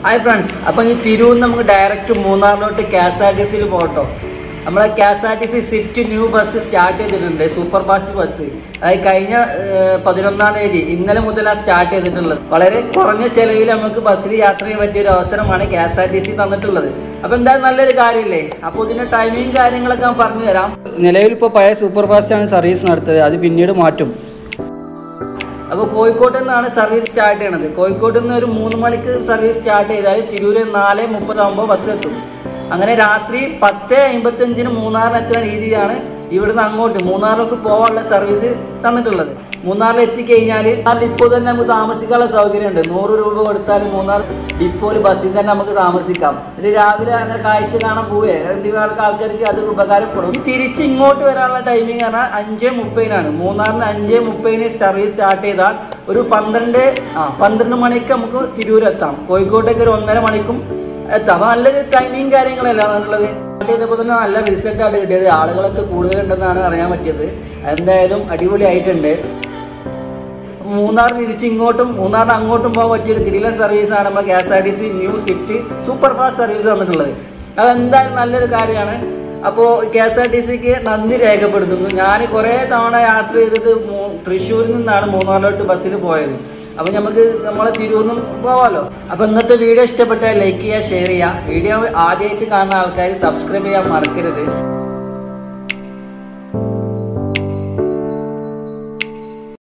hi friends അപ്പം ഈ തിരൂരിൽ നമുക്ക് ഡയറക്റ്റ് മൂന്നാറിലോട്ട് കെ എസ് ആർ ടി സിയിൽ പോകട്ടോ നമ്മളെ K S R T C swift new bus start ചെയ്തിട്ടുണ്ട് സൂപ്പർ ഫാസ്റ്റ് ബസ് അത് കഴിഞ്ഞ ഏഹ്, പതിനൊന്നാം തീയതി ഇന്നലെ മുതലാണ് സ്റ്റാർട്ട് ചെയ്തിട്ടുള്ളത് വളരെ കുറഞ്ഞ ചെലവിൽ നമുക്ക് ബസ്സിൽ യാത്ര ചെയ്യാൻ പറ്റിയ ഒരു അവസരമാണ് K S R T C തന്നിട്ടുള്ളത് അപ്പൊ എന്തായാലും നല്ലൊരു കാര്യമില്ലേ അപ്പോൾ ഇതിന്റെ ടൈമിങ് കാര്യങ്ങളൊക്കെ ഞാൻ പറഞ്ഞു തരാം നിലവിൽ ഇപ്പോൾ പഴയ സൂപ്പർ ഫാസ്റ്റ് ആണ് സർവീസ് നടത്തുന്നത് അത് പിന്നീട് മാറ്റും അപ്പോൾ കോഴിക്കോട്ട് നിന്നാണ് സർവീസ് സ്റ്റാർട്ട് ചെയ്യണത് കോഴിക്കോട്ട് നിന്ന് ഒരു മൂന്ന് മണിക്ക് സർവീസ് സ്റ്റാർട്ട് ചെയ്താൽ തിരൂര് നാല് മുപ്പതാകുമ്പോൾ ബസ് എത്തും അങ്ങനെ രാത്രി പത്ത് അമ്പത്തഞ്ചിന് മൂന്നാറിന് എത്തുന്ന രീതിയിലാണ് ഇവിടുന്ന് അങ്ങോട്ട് മൂന്നാറിലേക്ക് പോകാനുള്ള സർവീസ് തന്നിട്ടുള്ളത് മൂന്നാറിൽ എത്തിക്കഴിഞ്ഞാൽ ആ ഡിപ്പോ തന്നെ നമുക്ക് താമസിക്കാനുള്ള സൗകര്യമുണ്ട് നൂറ് രൂപ കൊടുത്താൽ മൂന്നാർ ഡിപ്പോയിൽ ബസ്സിൽ തന്നെ നമുക്ക് താമസിക്കാം ഇത് രാവിലെ അങ്ങനെ കാഴ്ച കാണാൻ പോവേ എന്തെങ്കിലും ആൾക്കാർക്ക് അത് ഉപകാരപ്പെടും തിരിച്ച് ഇങ്ങോട്ട് വരാനുള്ള ടൈമിംഗ് പറഞ്ഞാൽ അഞ്ച് മുപ്പതിനാണ് മൂന്നാറിന് അഞ്ച് മുപ്പതിന് സർവീസ് സ്റ്റാർട്ട് ചെയ്താൽ ഒരു പന്ത്രണ്ട് ആ പന്ത്രണ്ട് മണിക്ക് നമുക്ക് തിരൂരെത്താം കോഴിക്കോട്ടേക്ക് ഒരു ഒന്നര മണിക്കും എത്താം അപ്പൊ നല്ലൊരു ടൈമിങ് കാര്യങ്ങളല്ല എന്നുള്ളത് സ്റ്റാർട്ട് ചെയ്തപ്പോൾ തന്നെ നല്ല റിസൾട്ടാണ് കിട്ടിയത് ആളുകളൊക്കെ കൂടുതലുണ്ടെന്നാണ് അറിയാൻ പറ്റിയത് എന്തായാലും അടിപൊളിയായിട്ടുണ്ട് മൂന്നാർ തിരിച്ച് ഇങ്ങോട്ടും മൂന്നാറിന് അങ്ങോട്ടും പോകാൻ പറ്റിയ ഒരു കിടിലൻ സർവീസാണ് നമ്മുടെ K S R T C new swift super fast service വന്നിട്ടുള്ളത് അതെന്തായാലും നല്ലൊരു കാര്യമാണ് അപ്പോൾ കെ എസ് ആർ ടി സിക്ക് നന്ദി രേഖപ്പെടുത്തുന്നു ഞാൻ കുറേ തവണ യാത്ര ചെയ്തത് മൂ- തൃശ്ശൂരിൽ നിന്നാണ് മൂന്നാറിലോട്ട് ബസ്സിൽ പോയത് അപ്പോൾ നമുക്ക് നമ്മളെ തിരൂരിന്നും പോവാമല്ലോ അപ്പോൾ ഇന്നത്തെ വീഡിയോ ഇഷ്ടപ്പെട്ടാൽ ലൈക്ക് ചെയ്യുക ഷെയർ ചെയ്യുക വീഡിയോ ആദ്യമായിട്ട് കാണുന്ന ആൾക്കാർ സബ്സ്ക്രൈബ് ചെയ്യാൻ മറക്കരുത്